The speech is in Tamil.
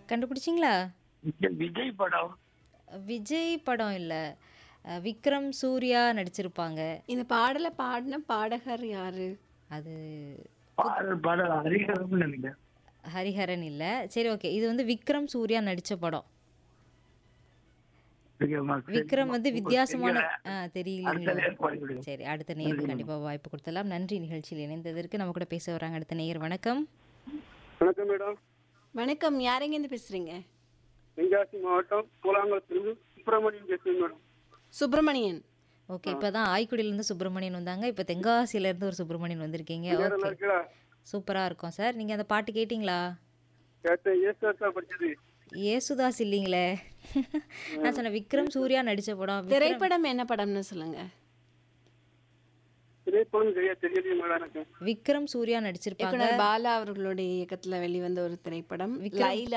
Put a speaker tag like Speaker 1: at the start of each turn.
Speaker 1: கண்டுபிடிச்சிங்களா
Speaker 2: விஜய் விஜய் படம்
Speaker 1: விஜய் படம் இல்லை விக்ரம் சூர்யா நடிச்சிருப்பாங்க
Speaker 3: இந்த பாடலை பாடின பாடகர் யாரு
Speaker 1: அது
Speaker 2: பாடல் பாடல் ஹரிஹரன் நினைக்கிறேன்
Speaker 1: ஹரிஹரன் இல்லை சரி ஓகே இது வந்து விக்ரம் சூர்யா நடித்த படம்
Speaker 2: தெரியுமா?
Speaker 1: விக்ரம் வந்து வித்தியாசமான ஆ
Speaker 2: அடுத்த
Speaker 1: தெரியலீங்களா
Speaker 2: நேரம் பாடி விடுங்க.
Speaker 1: சரி அடுத்த நேருக்கு கண்டிப்பாக வாய்ப்பு கொடுத்தலாம் நன்றி நிகழ்ச்சியில் இணைந்ததற்கு நம்ம கூட பேச வராங்க அடுத்த நேயர் வணக்கம்
Speaker 4: வணக்கம் மேடம்
Speaker 3: வணக்கம் யாரெங்கேருந்து பேசுறீங்க
Speaker 4: தென்காசி மாவட்டம் கூழாங்குளத்திலிருந்து சுப்பிரமணியன் பேசுறேன் மேடம்
Speaker 3: சுப்பிரமணியன்
Speaker 1: ஓகே இப்போ தான் ஆய்க்குடியிலேருந்து சுப்பிரமணியன் வந்தாங்க இப்போ தென்காசியிலேருந்து ஒரு சுப்பிரமணியன் வந்திருக்கீங்க
Speaker 4: நல்லா
Speaker 1: ஓகே
Speaker 4: இருக்கா
Speaker 1: சூப்பராக இருக்கும் சார் நீங்கள் அந்த பாட்டு கேட்டிங்களா
Speaker 4: கேட்டேன் ஏசுதாசா படிச்சது
Speaker 1: ஏசுதாஸ் இல்லைங்களே நான் சொன்னேன் விக்ரம் சூர்யா நடித்த படம் விக்ரம்
Speaker 3: திரைப்படம் என்ன படம்னு சொல்லுங்க
Speaker 4: திரைப்படம் சரியா தெரியலையே மேடம் எனக்கு
Speaker 1: விக்ரம் சூர்யா நடிச்சிருப்பாங்க
Speaker 3: இயக்குனர் பாலா அவர்களுடைய இயக்கத்துல வெளிவந்த ஒரு திரைப்படம் லைலா